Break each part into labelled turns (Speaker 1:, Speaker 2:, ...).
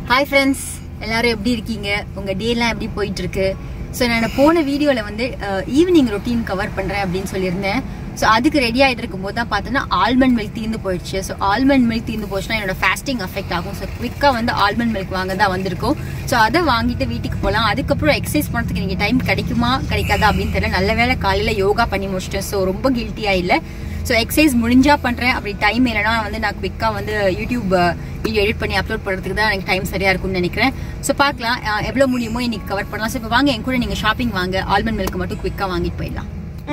Speaker 1: hi friends எல்லாரும் எப்படி இருக்கீங்க உங்க டேலாம் எப்படி போயிட்டு இருக்கு ஸோ நான் போன வீடியோவில் வந்து ஈவினிங் ரொட்டீன் கவர் பண்ணுறேன் அப்படின்னு சொல்லியிருந்தேன் ஸோ அதுக்கு ரெடி ஆகிட்டு இருக்கும்போது தான் பார்த்தோன்னா ஆல்மண்ட் மில்க் தீர்ந்து போயிடுச்சு ஸோ ஆல்மண்ட் மில்க் தீர்ந்து போச்சுன்னா என்னோட ஃபாஸ்டிங் அஃபெக்ட் ஆகும் ஸோ குவிக்காக வந்து ஆல்மண்ட் மில்க் வாங்க தான் வந்திருக்கும் ஸோ அதை வாங்கிட்டு வீட்டுக்கு போகலாம் அதுக்கப்புறம் எக்ஸசைஸ் பண்ணுறதுக்கு நீங்கள் டைம் கிடைக்குமா கிடைக்காதா அப்படின்னு தெரியல நல்ல வேளை காலையில் யோகா பண்ணி முடிச்சிட்டேன் ஸோ ரொம்ப கில்ட்டியாக இல்லை ஸோ எக்ஸசைஸ் முடிஞ்சா பண்ணுறேன் அப்படி டைம் இல்லைனா வந்து நான் குவிக்காக வந்து யூடியூப் வீடியோ எடிட் பண்ணி அப்லோட் பண்ணுறதுக்கு தான் எனக்கு டைம் சரியாக இருக்கும்னு நினைக்கிறேன் ஸோ பார்க்கலாம் அஹ், எவ்வளோ முடியுமோ இன்னைக்கு கவர் பண்ணலாம் ஸோ இப்போ வாங்க என் கூட நீங்கள் ஷாப்பிங் வாங்க ஆல்மண்ட் மில்க் மட்டும் குவிக்காக வாங்கிட்டு போயிடலாம்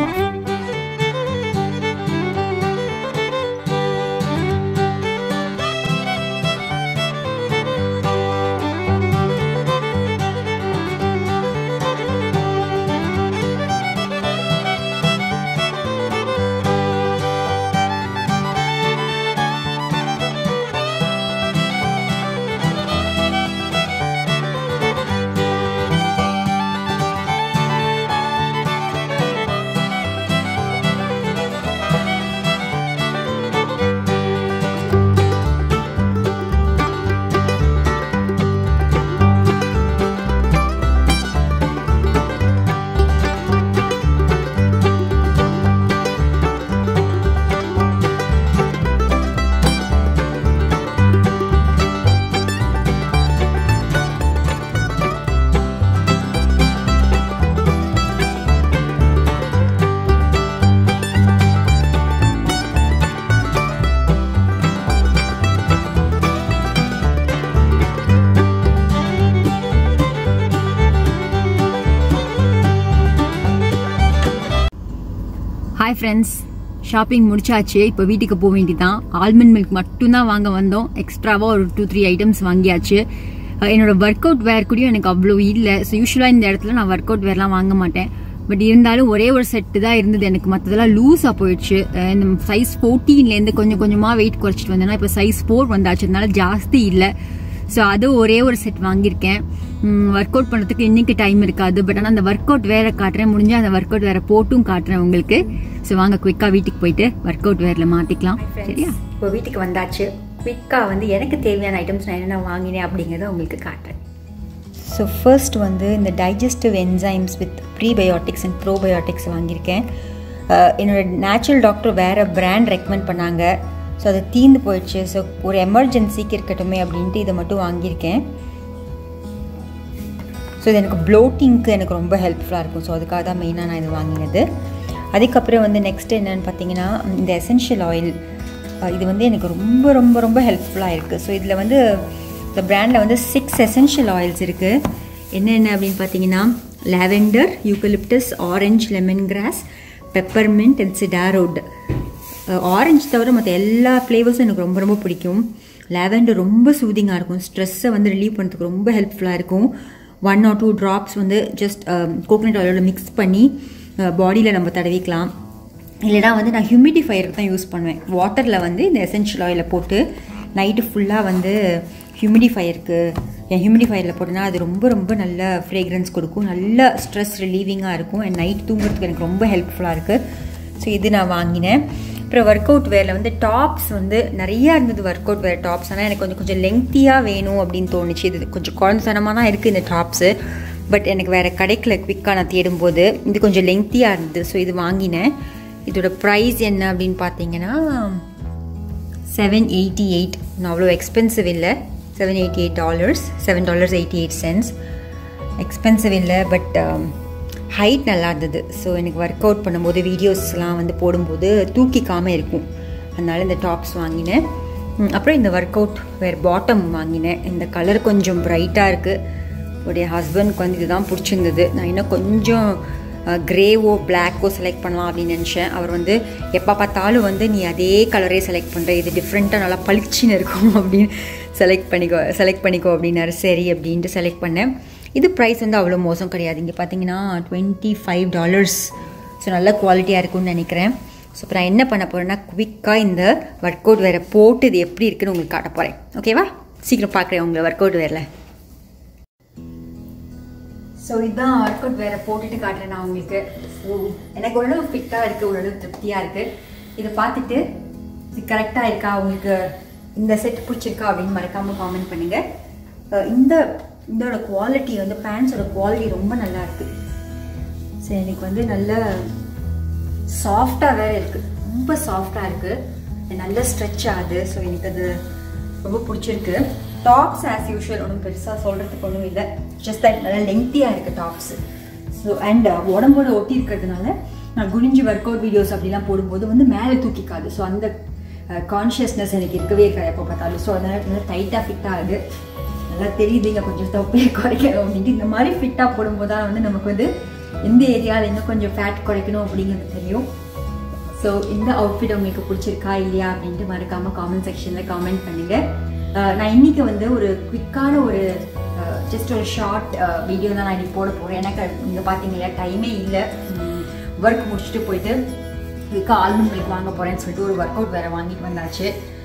Speaker 1: ஹாய் ஃப்ரெண்ட்ஸ் ஷாப்பிங் முடிச்சாச்சு இப்போ வீட்டுக்கு போக வேண்டியதான் ஆல்மண்ட் மில்க் மட்டும்தான் வாங்க வந்தோம் எக்ஸ்ட்ராவாக ஒரு டூ த்ரீ ஐட்டம்ஸ் வாங்கியாச்சு அஹ் என்னோட ஒர்க் அவுட் வேர் கூடயும் எனக்கு அவ்வளோ இல்லை ஸோ யூஸ்வலாக இந்த இடத்துல நான் ஒர்க் அவுட் வேர்லாம் வாங்க மாட்டேன் பட் இருந்தாலும் ஒரே ஒரு செட்டு தான் இருந்தது எனக்கு மற்றதெல்லாம் லூஸாக போயிடுச்சு அஹ் இந்த சைஸ் ஃபோர்டீன்லேருந்து கொஞ்சம் கொஞ்சமாக வெயிட் குறைச்சிட்டு வந்தேன்னா இப்போ சைஸ் ஃபோர் வந்தாச்சு அதனால ஜாஸ்தி இல்லை ஸோ அது ஒரே ஒரு செட் வாங்கியிருக்கேன் ஒர்க் அவுட் பண்ணுறதுக்கு இன்னைக்கு டைம் இருக்காது பட் ஆனால் அந்த ஒர்க் அவுட் வேற காட்டுறேன் முடிஞ்சா அந்த ஒர்க் அவுட் வேற போட்டும் காட்டுறேன் உங்களுக்கு ஸோ வாங்க குயிக்காக வீட்டுக்கு போயிட்டு ஒர்க் அவுட் வேரில் மாற்றிக்கலாம் சரியா இப்போ வீட்டுக்கு வந்தாச்சு குயிக்காக வந்து எனக்கு தேவையான ஐட்டம்ஸ் நான் என்னென்ன வாங்கினேன் அப்படிங்கிறத உங்களுக்கு காட்டுறேன் ஸோ ஃபர்ஸ்ட் வந்து இந்த digestive enzymes with prebiotics and probiotics வாங்கியிருக்கேன் அஹ் என்னோட நேச்சுரல் டாக்டர் வேறு பிராண்ட் ரெக்கமெண்ட் பண்ணாங்க ஸோ அது தீந்து போயிடுச்சு ஸோ ஒரு எமர்ஜென்சிக்கு இருக்கட்டுமே அப்படின்ட்டு இதை மட்டும் வாங்கியிருக்கேன் ஸோ இது எனக்கு ப்ளோட்டிங்க்கு எனக்கு ரொம்ப ஹெல்ப்ஃபுல்லாக இருக்கும் ஸோ அதுக்காக தான் மெயினாக நான் இது வாங்கினது அதுக்கப்புறம் வந்து நெக்ஸ்ட் என்னென்னு பார்த்தீங்கன்னா இந்த எசென்ஷியல் ஆயில் இது வந்து எனக்கு ரொம்ப ரொம்ப ரொம்ப ஹெல்ப்ஃபுல்லாக இருக்குது ஸோ இதில் வந்து இந்த பிராண்டில் வந்து சிக்ஸ் எசென்ஷியல் ஆயில்ஸ் இருக்குது என்னென்ன அப்படின்னு பார்த்தீங்கன்னா lavender eucalyptus orange lemon grass peppermint and சிடாரோட் ஆரஞ்சு தவிர மற்ற எல்லா ஃப்ளேவர்ஸும் எனக்கு ரொம்ப ரொம்ப பிடிக்கும் லாவெண்டர் ரொம்ப சூதிங்காக இருக்கும் ஸ்ட்ரெஸ்ஸை வந்து ரிலீவ் பண்ணுறதுக்கு ரொம்ப ஹெல்ப்ஃபுல்லாக இருக்கும் ஒன் ஆர் டூ ட்ராப்ஸ் வந்து ஜஸ்ட் கோகனட் ஆயிலோட மிக்ஸ் பண்ணி பாடியில் நம்ம தடவிக்கலாம் இல்லைனா வந்து நான் ஹியூமிடிஃபையருக்கு தான் யூஸ் பண்ணுவேன் வாட்டரில் வந்து இந்த எசென்ஷியல் ஆயிலை போட்டு நைட்டு ஃபுல்லாக வந்து ஹியூமிடிஃபையருக்கு என் ஹியூமிடிஃபையரில் போட்டேன்னா அது ரொம்ப ரொம்ப நல்ல ஃப்ரேக்ரன்ஸ் கொடுக்கும் நல்ல ஸ்ட்ரெஸ் ரிலீவிங்காக இருக்கும் அண்ட் நைட் தூங்குறதுக்கு எனக்கு ரொம்ப ஹெல்ப்ஃபுல்லாக இருக்குது ஸோ இது நான் வாங்கினேன் அப்புறம் ஒர்க் அவுட் வேரில் வந்து டாப்ஸ் வந்து நிறையா இருந்தது ஒர்க் அவுட் வேர் டாப்ஸ் ஆனால் எனக்கு கொஞ்சம் கொஞ்சம் லெங்க்த்தியாக வேணும் அப்படின்னு தோணுச்சு இது கொஞ்சம் குழந்தைத்தனமாக தான் இருக்குது இந்த டாப்ஸு பட் எனக்கு வேறு கிடைக்கல குவிக்காக நான் தேடும்போது இது கொஞ்சம் லெங்க்த்தியாக இருந்தது ஸோ இது வாங்கினேன் இதோட ப்ரைஸ் என்ன அப்படின்னு பார்த்தீங்கன்னா செவன் எயிட்டி எயிட் அவ்வளோ எக்ஸ்பென்சிவ் இல்லை seven eighty eight dollars seven dollars eighty eight cents expensive இல்லை பட் ஹைட் நல்லா இருந்தது ஸோ எனக்கு ஒர்க் அவுட் பண்ணும்போது வீடியோஸ்லாம் வந்து போடும்போது தூக்கிக்காமல் இருக்கும் அதனால இந்த டாப்ஸ் வாங்கினேன் ம், அப்புறம் இந்த ஒர்க் அவுட் வேறு பாட்டம் வாங்கினேன் இந்த கலர் கொஞ்சம் ப்ரைட்டாக இருக்குது உடைய ஹஸ்பண்ட்க்கு வந்து இதுதான் பிடிச்சிருந்தது நான் இன்னும் கொஞ்சம் க்ரேவோ பிளாக்கோ செலக்ட் பண்ணலாம் அப்படின்னு நினச்சேன் அவர் வந்து எப்போ பார்த்தாலும் வந்து நீ அதே கலரே செலக்ட் பண்ணுற இது டிஃப்ரெண்ட்டாக நல்லா பளிச்சுன்னு இருக்கும் அப்படின்னு செலக்ட் பண்ணிக்கோ செலக்ட் பண்ணிக்கோ அப்படின்னாரு சரி அப்படின்ட்டு செலக்ட் பண்ணேன் இது ப்ரைஸ் வந்து அவ்வளோ மோசம் கிடையாது இங்கே பார்த்தீங்கன்னா டுவெண்ட்டி ஃபைவ் டாலர்ஸ் ஸோ நல்ல குவாலிட்டியாக இருக்கும்னு நினைக்கிறேன் ஸோ இப்போ நான் என்ன பண்ண போகிறேன்னா குவிக்காக இந்த ஒர்க் அவுட் வேறு போட்டு இது எப்படி இருக்குன்னு உங்களுக்கு காட்ட போகிறேன் ஓகேவா சீக்கிரம் பார்க்குறேன் உங்களை ஒர்க் அவுட் வேரில் ஸோ இதுதான் ஒர்க் அவுட் வேறு போட்டுட்டு காட்டுறேன் நான் உங்களுக்கு ஸோ எனக்கு ஓரளவு ஃபிட்டாக இருக்குது ஓரளவு திருப்தியாக இருக்குது இதை பார்த்துட்டு இது கரெக்டாக இருக்கா உங்களுக்கு இந்த செட் பிடிச்சிருக்கா அப்படின்னு மறக்காமல் காமெண்ட் பண்ணுங்கள் அஹ் இந்த இதோட குவாலிட்டி வந்து பேண்ட்ஸோட குவாலிட்டி ரொம்ப நல்லா இருக்குது ஸோ எனக்கு வந்து நல்ல சாஃப்டாக வேற இருக்குது ரொம்ப சாஃப்டாக இருக்குது நல்ல ஸ்ட்ரெச் ஆகுது ஸோ எனக்கு அது ரொம்ப பிடிச்சிருக்கு டாப்ஸ் ஆஸ் யூஷுவல் ஒன்றும் பெருசாக சொல்கிறதுக்கு ஒன்றும் இல்லை ஜஸ்ட் தட் நல்லா லெங்க்த்தியாக இருக்குது டாப்ஸ் ஸோ அண்ட் உடம்போட ஒட்டி இருக்கிறதுனால நான் குனிஞ்சு ஒர்க் அவுட் வீடியோஸ் அப்படிலாம் போடும்போது வந்து மேலே தூக்கிக்காது ஸோ அந்த கான்ஷியஸ்னஸ் எனக்கு இருக்கவே இருக்காது எப்போ பார்த்தாலும் ஸோ அதனால் நல்லா டைட்டாக ஃபிட் ஆகுது நல்லா தெரியுதுங்க கொஞ்சம் தொப்பையை குறைக்கணும் அப்படின்ட்டு இந்த மாதிரி ஃபிட்டாக போடும்போது தான் வந்து நமக்கு வந்து எந்த ஏரியாவில் இன்னும் கொஞ்சம் ஃபேட் குறைக்கணும் அப்படிங்கிறது தெரியும் ஸோ இந்த அவுட்ஃபிட் உங்களுக்கு பிடிச்சிருக்கா இல்லையா அப்படின்ட்டு மறக்காமல் காமெண்ட் செக்ஷனில் காமெண்ட் பண்ணுங்கள் நான் இன்னைக்கு வந்து ஒரு குவிக்கான ஒரு ஜஸ்ட் ஒரு ஷார்ட் வீடியோ தான் நான் இன்னைக்கு போட போகிறேன் எனக்கு இங்கே பார்த்தீங்களா டைமே இல்லை ஒர்க் முடிச்சுட்டு போயிட்டு இதுக்கு ஆல்பம் மில்க் வாங்க போகிறேன்னு சொல்லிட்டு ஒரு ஒர்க் அவுட் வேறு வாங்கிட்டு வந்தாச்சு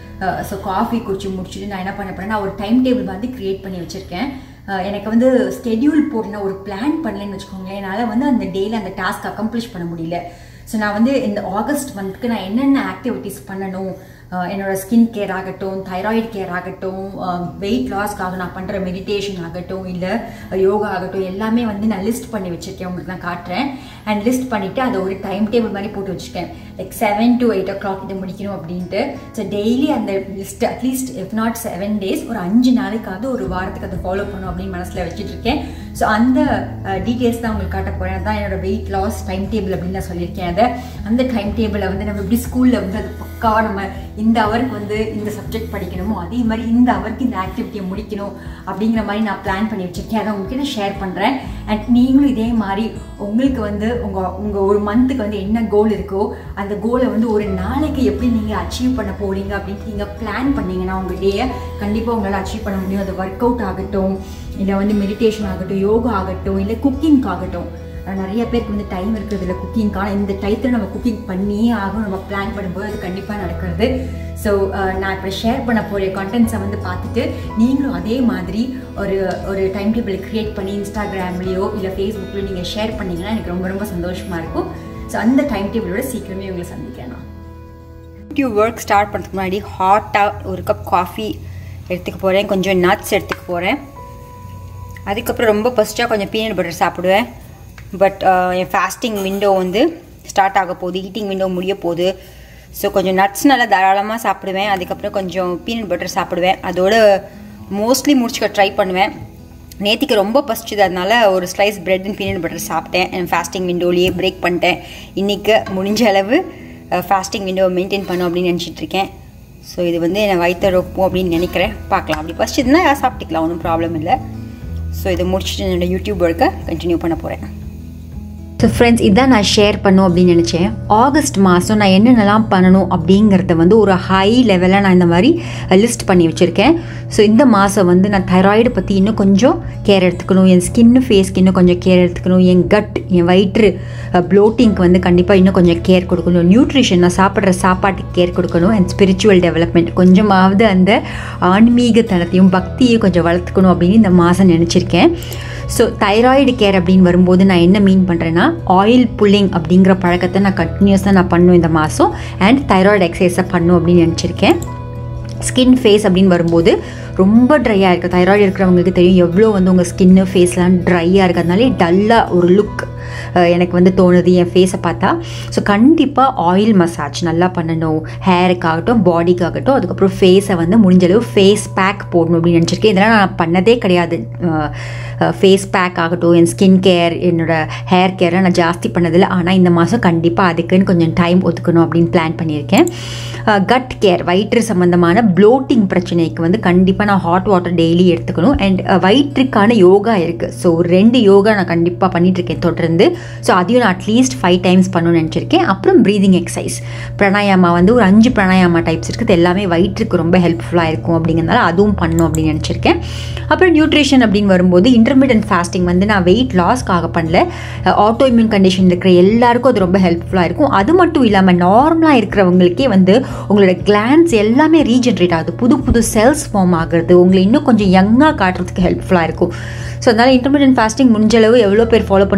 Speaker 1: ஸோ காஃபி குடிச்சு முடிச்சுட்டு நான் என்ன பண்ண போகிறேன் நான் ஒரு டைம் டேபிள் வந்து க்ரியேட் பண்ணி வச்சுருக்கேன் எனக்கு வந்து ஸ்கெடியூல் போட்டு ஒரு பிளான் பண்ணலன்னு வச்சுக்கோங்களேன் என்னால் வந்து அந்த டேயில் அந்த டாஸ்க் அக்கம்ப்ளிஷ் பண்ண முடியல ஸோ நான் வந்து இந்த ஆகஸ்ட் மந்த்துக்கு நான் என்னென்ன ஆக்டிவிட்டீஸ் பண்ணணும் என்னோட ஸ்கின் கேர் ஆகட்டும் தைராய்டு கேர் ஆகட்டும் வெயிட் லாஸ்க்காக நான் பண்ணுற மெடிடேஷன் ஆகட்டும் இல்லை யோகா ஆகட்டும் எல்லாமே வந்து நான் லிஸ்ட் பண்ணி வச்சுருக்கேன் உங்களுக்கு நான் காட்டுறேன் அண்ட் லிஸ்ட் பண்ணிவிட்டு அதை ஒரு டைம் டேபிள் மாதிரி போட்டு வச்சுருக்கேன் like seven to eight o'clock இதை முடிக்கணும் அப்படின்ட்டு ஸோ டெய்லி அந்த list at least if not seven days ஒரு அஞ்சு நாளைக்காவது ஒரு வாரத்துக்கு அதை ஃபாலோ பண்ணும் அப்படின்னு மனசில் வச்சுட்டு இருக்கேன் ஸோ அந்த டீட்டெயில்ஸ் தான் உங்களுக்கு காட்ட போகிறேன் அதான் என்னோட வெயிட் லாஸ் டைம் டேபிள் அப்படின்னு நான் சொல்லியிருக்கேன் அதை அந்த டைம் டேபிளை வந்து நம்ம எப்படி ஸ்கூலில் வந்து அது பக்காவாக நம்ம இந்த அவருக்கு வந்து இந்த சப்ஜெக்ட் படிக்கணுமோ அதே மாதிரி இந்த அவருக்கு இந்த ஆக்டிவிட்டியை முடிக்கணும் அப்படிங்கிற மாதிரி நான் பிளான் பண்ணி வச்சுருக்கேன் அதை உங்ககிட்ட நான் ஷேர் பண்ணுறேன் அண்ட் நீங்களும் இதே மாதிரி உங்களுக்கு வந்து உங்கள் உங்கள் ஒரு மந்த்துக்கு வந்து என்ன கோல் இருக்கோ அந்த கோலை வந்து ஒரு நாளைக்கு எப்படி நீங்கள் அச்சீவ் பண்ண போகிறீங்க அப்படின்ட்டு நீங்கள் பிளான் பண்ணீங்கன்னா உங்கள் டேயை கண்டிப்பாக உங்களால் அச்சீவ் பண்ண முடியும் அது ஒர்க் அவுட் ஆகட்டும் இல்லை வந்து மெடிடேஷன் ஆகட்டும் யோகா ஆகட்டும் இல்லை குக்கிங் ஆகட்டும் நிறைய பேருக்கு வந்து டைம் இருக்கிறது இல்லை குக்கிங்க்கான இந்த டயத்தில் நம்ம குக்கிங் பண்ணியே ஆகும் நம்ம பிளான் பண்ணும்போது அது கண்டிப்பாக நடக்கிறது ஸோ நான் இப்போ ஷேர் பண்ண போகிற கண்டென்ட்ஸை வந்து பார்த்துட்டு நீங்களும் அதே மாதிரி ஒரு ஒரு டைம் டேபிள் க்ரியேட் பண்ணி இன்ஸ்டாகிராம்லேயோ இல்லை ஃபேஸ்புக்லேயோ நீங்கள் ஷேர் பண்ணிங்கன்னா எனக்கு ரொம்ப ரொம்ப சந்தோஷமாக இருக்கும் ஸோ அந்த டைம் டேபிளோட சீக்கிரமே உங்களை சந்திக்கிறேன் நான் யூடியூப் ஒர்க் ஸ்டார்ட் பண்ணுறதுக்கு முன்னாடி ஹாட்டாக ஒரு கப் காஃபி எடுத்துக்க போகிறேன் கொஞ்சம் நட்ஸ் எடுத்துக்க போகிறேன் அதுக்கப்புறம் ரொம்ப ஃபஸ்ட்டாக கொஞ்சம் பீனட் பட்டர் சாப்பிடுவேன் பட் என் ஃபாஸ்டிங் விண்டோ வந்து ஸ்டார்ட் ஆக போகுது ஈட்டிங் விண்டோ முடிய போகுது ஸோ கொஞ்சம் நட்ஸ் நல்லா தாராளமாக சாப்பிடுவேன் அதுக்கப்புறம் கொஞ்சம் பீனட் பட்டர் சாப்பிடுவேன் அதோட மோஸ்ட்லி முடிச்சுக்க ட்ரை பண்ணுவேன் நேற்றுக்கு ரொம்ப பசிச்சுது அதனால ஒரு slice bread and peanut butter சாப்பிட்டேன் என் ஃபாஸ்டிங் விண்டோலேயே பிரேக் பண்ணிட்டேன் இன்றைக்கி முடிஞ்ச அளவு ஃபாஸ்டிங் விண்டோவை மெயின்டைன் பண்ணும் அப்படின்னு நினச்சிட்ருக்கேன் ஸோ இது வந்து என்னை வயிற்று ரொப்போம் அப்படின்னு நினைக்கிறேன் பார்க்கலாம் அப்படி பசிச்சதுன்னா சாப்பிட்டுக்கலாம் ஒன்றும் ப்ராப்ளம் இல்லை ஸோ இதை முடிச்சுட்டு என்னோடய யூடியூப் ஒர்க்கை கண்டினியூ பண்ண போகிறேன் ஸோ ஃப்ரெண்ட்ஸ் இதான் நான் ஷேர் பண்ணும் அப்படின்னு நினச்சேன் ஆகஸ்ட் மாதம் நான் என்னென்னலாம் பண்ணணும் அப்படிங்கிறத வந்து ஒரு ஹை லெவலில் நான் இந்த மாதிரி லிஸ்ட் பண்ணி வச்சுருக்கேன் ஸோ இந்த மாதம் வந்து நான் தைராய்டு பற்றி இன்னும் கொஞ்சம் கேர் எடுத்துக்கணும் என் ஸ்கின்னு ஃபேஸ்க்கு இன்னும் கொஞ்சம் கேர் எடுத்துக்கணும் என் கட் என் வயிற்று ப்ளோட்டிங்க்கு வந்து கண்டிப்பாக இன்னும் கொஞ்சம் கேர் கொடுக்கணும் நியூட்ரிஷன் நான் சாப்பிட்ற சாப்பாட்டுக்கு கேர் கொடுக்கணும் அண்ட் ஸ்பிரிச்சுவல் டெவலப்மெண்ட் கொஞ்சமாவது அந்த ஆன்மீகத்தனத்தையும் பக்தியையும் கொஞ்சம் வளர்த்துக்கணும் அப்படின்னு இந்த மாதம் நினச்சிருக்கேன் ஸோ தைராய்டு கேர் அப்படின்னு வரும்போது நான் என்ன மீன் பண்ணுறேன்னா ஆயில் புல்லிங் அப்படிங்கிற பழக்கத்தை நான் கண்டினியூஸாக நான் பண்ணும் இந்த மாதம் அண்ட் தைராய்டு எக்ஸசைஸை பண்ணும் அப்படின்னு நினச்சிருக்கேன் ஸ்கின் ஃபேஸ் அப்படின்னு வரும்போது ரொம்ப ட்ரையாக இருக்குது தைராய்டு இருக்கிறவங்களுக்கு தெரியும் எவ்வளோ வந்து உங்கள் ஸ்கின்னு ஃபேஸ்லாம் ட்ரையாக இருக்கிறதுனாலே டல்லாக ஒரு லுக் எனக்கு வந்து தோணுது என் ஃபேஸை பார்த்தா ஸோ கண்டிப்பாக ஆயில் மசாஜ் நல்லா பண்ணணும் ஹேருக்காகட்டும் பாடிக்காகட்டும் அதுக்கப்புறம் ஃபேஸை வந்து முடிஞ்சளவு ஃபேஸ் பேக் போடணும் அப்படின்னு நினச்சிருக்கேன் இதெல்லாம் நான் பண்ணதே கிடையாது ஃபேஸ் பேக் ஆகட்டும் என் ஸ்கின் கேர் என்னோடய ஹேர் கேர்லாம் நான் ஜாஸ்தி பண்ணதில்லை ஆனால் இந்த மாதம் கண்டிப்பாக அதுக்குன்னு கொஞ்சம் டைம் ஒதுக்கணும் அப்படின்னு பிளான் பண்ணியிருக்கேன் கட் கேர் வயிற்று சம்மந்தமான ப்ளோட்டிங் பிரச்சனைக்கு வந்து கண்டிப்பாக நான் ஹாட் வாட்டர் டெய்லி எடுத்துக்கணும் அண்ட் வயிற்றுக்கான யோகா இருக்குது ஸோ ரெண்டு யோகா நான் கண்டிப்பாக பண்ணிகிட்ருக்கேன் தொடர்ந்து ஸோ அதையும் நான் அட்லீஸ்ட் ஃபைவ் டைம்ஸ் பண்ணணும்னு நினச்சிருக்கேன் அப்புறம் ப்ரீதிங் எக்ஸசைஸ் பிராணாயாமா வந்து ஒரு அஞ்சு பிராணாயாமா டைப்ஸ் இருக்குது எல்லாமே வயிற்றுக்கு ரொம்ப ஹெல்ப்ஃபுல்லாக இருக்கும் அப்படிங்கிறதுனால அதுவும் பண்ணணும் அப்படின்னு நினச்சிருக்கேன் அப்புறம் நியூட்ரிஷன் அப்படின்னு வரும்போது இன்டர்மீடியன்ட் ஃபாஸ்டிங் வந்து நான் வெயிட் லாஸ்க்காக பண்ணல ஆட்டோ இம்யூன் கண்டிஷன் இருக்கிற எல்லாருக்கும் அது ரொம்ப ஹெல்ப்ஃபுல்லாக இருக்கும் அது மட்டும் இல்லாமல் நார்மலாக இருக்கிறவங்களுக்கே வந்து உங்களோட கிளான்ஸ் எல்லாமே ரீஜென்ரேட் ஆகுது புது புது செல்ஸ் ஃபார்ம் ஆகுறது உங்களை இன்னும் கொஞ்சம் யங்காக காட்டுறதுக்கு ஹெல்ப்ஃபுல்லாக இருக்கும் ஸோ அதனால் இன்டர்மீடியன்ட் ஃபாஸ்டிங் முடிஞ்சளவு எவ்வளோ பேர் ஃபாலோ பண்ண முடியுமோ கண்டிப்பாக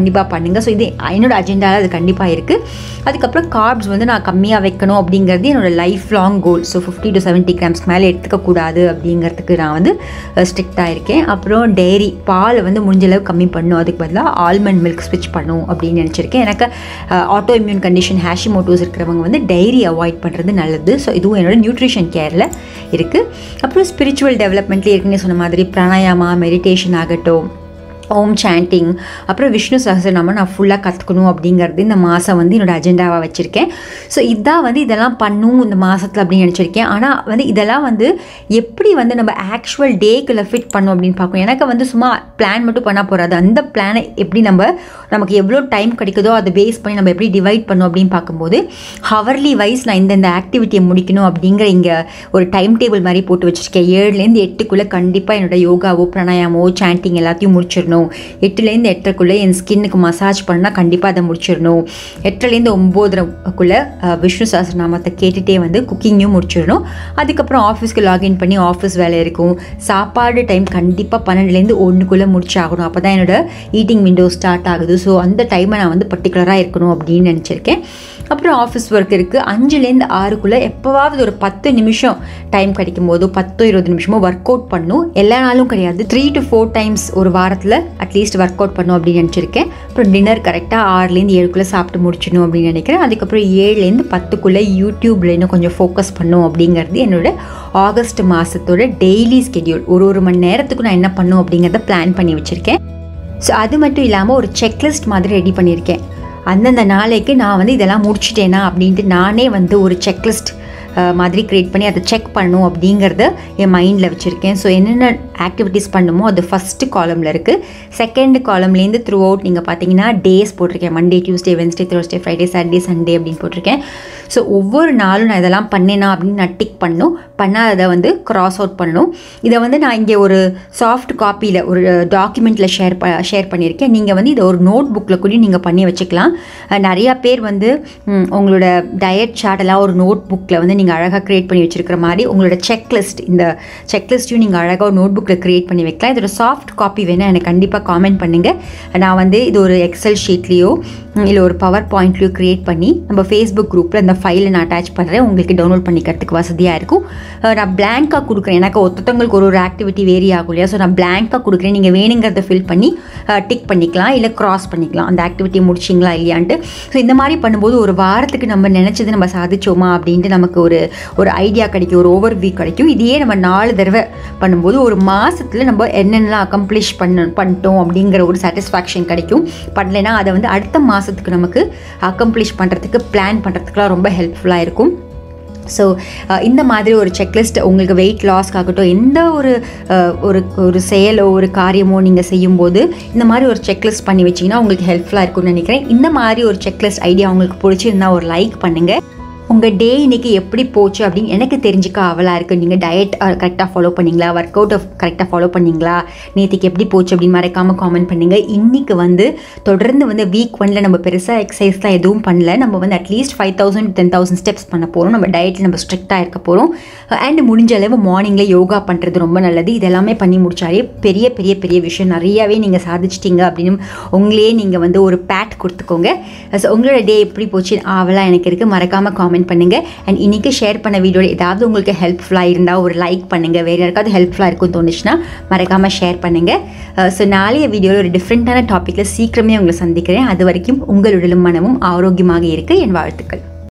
Speaker 1: கண்டிப்பாக பண்ணுங்கள் ஸோ இது என்னோட அஜெண்டாவில் அது கண்டிப்பாக இருக்குது அதுக்கப்புறம் கார்ப்ஸ் வந்து நான் கம்மியாக வைக்கணும் அப்படிங்கிறது என்னோட life long goal so fifty to seventy கிராம்ஸ்க்கு மேலே எடுத்துக்கக்கூடாது அப்படிங்கிறதுக்கு நான் வந்து ஸ்ட்ரிக்டாக இருக்கேன் அப்புறம் டெய்ரி பால் வந்து முடிஞ்ச அளவு கம்மி பண்ணும் அதுக்கு பதிலாக ஆல்மண்ட் மில்க் ஸ்விட்ச் பண்ணும் அப்படின்னு நினச்சிருக்கேன் எனக்கு ஆட்டோ இம்யூன் கண்டிஷன் ஹேஷிமோட்டோஸ் இருக்கிறவங்க வந்து டைரி அவாய்ட் பண்ணுறது நல்லது ஸோ இதுவும் என்னோட நியூட்ரிஷன் கேரில் இருக்குது அப்புறம் ஸ்பிரிச்சுவல் டெவலப்மெண்ட்லேயே இருக்குன்னு சொன்ன மாதிரி பிராணாயாமா மெடிடேஷன் ஆகட்டும் ஓம் சாண்டிங் அப்புறம் விஷ்ணு சஹசிரநாமம் நான் ஃபுல்லாக கற்றுக்கணும் அப்படிங்கிறது இந்த மாதம் வந்து என்னோடய அஜெண்டாவாக வச்சுருக்கேன் ஸோ இதான் வந்து இதெல்லாம் பண்ணும் இந்த மாதத்தில் அப்படின்னு நினச்சிருக்கேன் ஆனால் வந்து இதெல்லாம் வந்து எப்படி வந்து நம்ம ஆக்சுவல் டேக்குள்ளே ஃபிட் பண்ணும் அப்படின்னு பார்க்கணும் எனக்கு வந்து சும்மா பிளான் மட்டும் பண்ணால் போகாது அந்த பிளானை எப்படி நம்ம நமக்கு எவ்வளோ டைம் கிடைக்குதோ அதை பேஸ் பண்ணி நம்ம எப்படி டிவைட் பண்ணோம் அப்படின்னு பார்க்கும்போது ஹவர்லி வைஸ் நான் இந்தந்த ஆக்டிவிட்டியை முடிக்கணும் அப்படிங்கிற இங்கே ஒரு டைம் டேபிள் மாதிரி போட்டு வச்சுருக்கேன் ஏழுலேருந்து எட்டுக்குள்ளே கண்டிப்பாக என்னோட யோகாவோ பிராணாயாமோ சாண்டிங் எல்லாத்தையும் முடிச்சிடணும் எட்டுலேருந்து எட்டரைக்குள்ளே என் ஸ்கின்னுக்கு மசாஜ் பண்ணால் கண்டிப்பாக அதை முடிச்சிடணும் எட்டுலேருந்து ஒம்போதரைக்குள்ளே விஷ்ணு சஹஸ்ரநாமத்தை கேட்டுகிட்டே வந்து குக்கிங்கும் முடிச்சிடணும் அதுக்கப்புறம் ஆஃபீஸ்க்கு லாகின் பண்ணி ஆஃபீஸ் வேலை இருக்கும் சாப்பாடு டைம் கண்டிப்பாக பன்னெண்டுலேருந்து ஒன்றுக்குள்ளே முடிச்சாகணும் அப்போ தான் என்னோட ஈட்டிங் விண்டோ ஸ்டார்ட் ஆகுது ஸோ அந்த டைமை நான் வந்து பர்டிகுலராக இருக்கணும் அப்படின்னு நினச்சிருக்கேன் அப்புறம் ஆஃபீஸ் ஒர்க் இருக்குது அஞ்சுலேருந்து ஆறுக்குள்ளே எப்போவாவது ஒரு பத்து நிமிஷம் டைம் கிடைக்கும் போதோ பத்தோ இருபது நிமிஷமோ ஒர்க் அவுட் பண்ணும் எல்லா நாளும் கிடையாது த்ரீ டு ஃபோர் டைம்ஸ் ஒரு வாரத்தில் அட்லீஸ்ட் ஒர்க் அவுட் பண்ணும் அப்படின்னு நினச்சிருக்கேன் அப்புறம் டின்னர் கரெக்டாக ஆறுலேருந்து ஏழுக்குள்ளே சாப்பிட்டு முடிச்சிடணும் அப்படின்னு நினைக்கிறேன் அதுக்கப்புறம் ஏழுலேருந்து பத்துக்குள்ளே யூடியூப்பில் இன்னும் கொஞ்சம் ஃபோக்கஸ் பண்ணும் அப்படிங்கிறது என்னோட ஆகஸ்ட் மாதத்தோட டெய்லி ஸ்கெடியூல் ஒரு ஒரு மணி நேரத்துக்கு நான் என்ன பண்ணும் அப்படிங்கிறத பிளான் பண்ணி வச்சுருக்கேன் ஸோ அது மட்டும் இல்லாமல் ஒரு செக்லிஸ்ட் மாதிரி ரெடி பண்ணியிருக்கேன் அந்தந்த நாளைக்கு நான் வந்து இதெல்லாம் முடிச்சிட்டேனா அப்படின்ட்டு நானே வந்து ஒரு செக்லிஸ்ட் மாதிரி க்ரியேட் பண்ணி அதை செக் பண்ணணும் அப்படிங்கிறத என் மைண்டில் வச்சுருக்கேன் ஸோ என்னென்ன ஆக்டிவிட்டீஸ் பண்ணுமோ அது ஃபஸ்ட்டு காலமில் இருக்குது செகண்ட் காலம்லேருந்து த்ரூ அவுட் நீங்கள் பார்த்தீங்கன்னா டேஸ் போட்டிருக்கேன் Monday Tuesday Wednesday Thursday Friday Saturday Sunday அப்படின்னு போட்டிருக்கேன் ஸோ ஒவ்வொரு நாளும் நான் இதெல்லாம் பண்ணேனா அப்படின்னு நான் டிக் பண்ணணும் பண்ணாததை வந்து க்ராஸ் அவுட் பண்ணணும் இதை வந்து நான் இங்கே ஒரு சாஃப்ட் காப்பியில் ஒரு டாக்குமெண்ட்டில் ஷேர் ப ஷேர் பண்ணியிருக்கேன் நீங்கள் வந்து இதை ஒரு நோட் புக்கில் கூட நீங்கள் பண்ணி வச்சுக்கலாம் நிறையா பேர் வந்து உங்களோட டயட் சார்ட் எல்லாம் ஒரு நோட் புக்கில் வந்து நீங்கள் நீங்கள் அழகாக க்ரியேட் பண்ணி வச்சுருக்கிற மாதிரி உங்களோட செக்லிஸ்ட் இந்த செக்லிஸ்ட்டையும் நீங்கள் அழகாக ஒரு நோட் புக்கில் க்ரியேட் பண்ணி வைக்கலாம் இதோட சாஃப்ட் காப்பி வேணால் எனக்கு கண்டிப்பாக காமெண்ட் பண்ணுங்கள் நான் வந்து இது ஒரு எக்ஸல் ஷீட்லேயோ இல்லை ஒரு பவர் பாயிண்ட்லேயோ க்ரியேட் பண்ணி நம்ம ஃபேஸ்புக் குரூப்பில் அந்த ஃபைலை நான் அட்டாச் பண்ணுறேன் உங்களுக்கு டவுன்லோட் பண்ணிக்கிறதுக்கு வசதியாக இருக்கும் நான் பிளாங்காக கொடுக்குறேன் எனக்கு ஒருத்தவங்களுக்கு ஒரு ஒரு ஆக்டிவிட்டி வேரி ஆகும் இல்லையா ஸோ நான் பிளாங்காக கொடுக்குறேன் நீங்கள் வேணுங்கிறத ஃபில் பண்ணி டிக் பண்ணிக்கலாம் இல்லை க்ராஸ் பண்ணிக்கலாம் அந்த ஆக்டிவிட்டி முடிச்சிங்களா இல்லையான்ட்டு ஸோ இந்த மாதிரி பண்ணும்போது ஒரு வாரத்துக்கு நம்ம நினச்சது நம்ம சாதிச்சோமா அப்படின்ட்டு நமக்கு ஒரு ஒரு ஐடியா கிடைக்கும் ஒரு ஓவர் வியூ கிடைக்கும் இதையே நம்ம நாலு தடவை பண்ணும்போது ஒரு மாதத்தில் நம்ம என்னென்னலாம் அக்கம்ப்ளிஷ் பண்ண பண்ணிட்டோம் அப்படிங்கிற ஒரு சாட்டிஸ்ஃபேக்ஷன் கிடைக்கும் பண்ணலைன்னா அதை வந்து அடுத்த மாதத்துக்கு நமக்கு அக்கம்ப்ளிஷ் பண்ணுறதுக்கு பிளான் பண்ணுறதுக்குலாம் ரொம்ப ஹெல்ப்ஃபுல்லாக இருக்கும் ஸோ இந்த மாதிரி ஒரு செக்லிஸ்ட் உங்களுக்கு வெயிட் லாஸ்க்காகட்டும் எந்த ஒரு ஒரு ஒரு செயலோ ஒரு காரியமோ நீங்கள் செய்யும்போது இந்த மாதிரி ஒரு செக்லிஸ்ட் பண்ணி வச்சிங்கன்னா உங்களுக்கு ஹெல்ப்ஃபுல்லாக இருக்கும்னு நினைக்கிறேன் இந்த மாதிரி ஒரு செக்லிஸ்ட் ஐடியா உங்களுக்கு பிடிச்சிருந்தா ஒரு லைக் பண்ணுங்கள் உங்கள் டே இன்றைக்கி எப்படி போச்சு அப்படின்னு எனக்கு தெரிஞ்சுக்க அவலாக இருக்குது நீங்கள் டயட் கரெக்டாக ஃபாலோ பண்ணிங்களா ஒர்க் அவுட் கரெக்டாக ஃபாலோ பண்ணிங்களா நேற்றுக்கு எப்படி போச்சு அப்படின்னு மறக்காமல் காமெண்ட் பண்ணுங்கள் இன்றைக்கி வந்து தொடர்ந்து வந்து வீக் ஒனில் நம்ம பெருசாக எக்ஸசைஸ்லாம் எதுவும் பண்ணல நம்ம வந்து at least five thousand ten thousand steps பண்ண போகிறோம் நம்ம டயட்டில் நம்ம ஸ்ட்ரிக்டாக இருக்க போகிறோம் அண்ட் முடிஞ்ச அளவு மார்னிங்கில் யோகா பண்ணுறது ரொம்ப நல்லது இதெல்லாமே பண்ணி முடிச்சாலே பெரிய பெரிய பெரிய விஷயம் நிறையாவே நீங்கள் சாதிச்சிட்டிங்க அப்படின்னு உங்களே நீங்கள் வந்து ஒரு பேட் கொடுத்துக்கோங்க ஸோ உங்களோட டே எப்படி போச்சு ஆவலாக எனக்கு இருக்குது மறக்காமல் காமெண்ட் காமெண்ட் பண்ணுங்கள் அண்ட் இன்றைக்கி ஷேர் பண்ண வீடியோவில் ஏதாவது உங்களுக்கு ஹெல்ப்ஃபுல்லாக இருந்தால் ஒரு லைக் பண்ணுங்கள் வேறு யாருக்காவது ஹெல்ப்ஃபுல்லாக இருக்கும்னு தோணுச்சுன்னா மறக்காமல் ஷேர் பண்ணுங்கள் ஸோ நாளைய வீடியோவில் ஒரு டிஃப்ரெண்ட்டான டாப்பிக்கில் சீக்கிரமே உங்களை சந்திக்கிறேன் அது வரைக்கும் உங்களுடைய மனமும் ஆரோக்கியமாக இருக்க என் வாழ்த்துக்கள்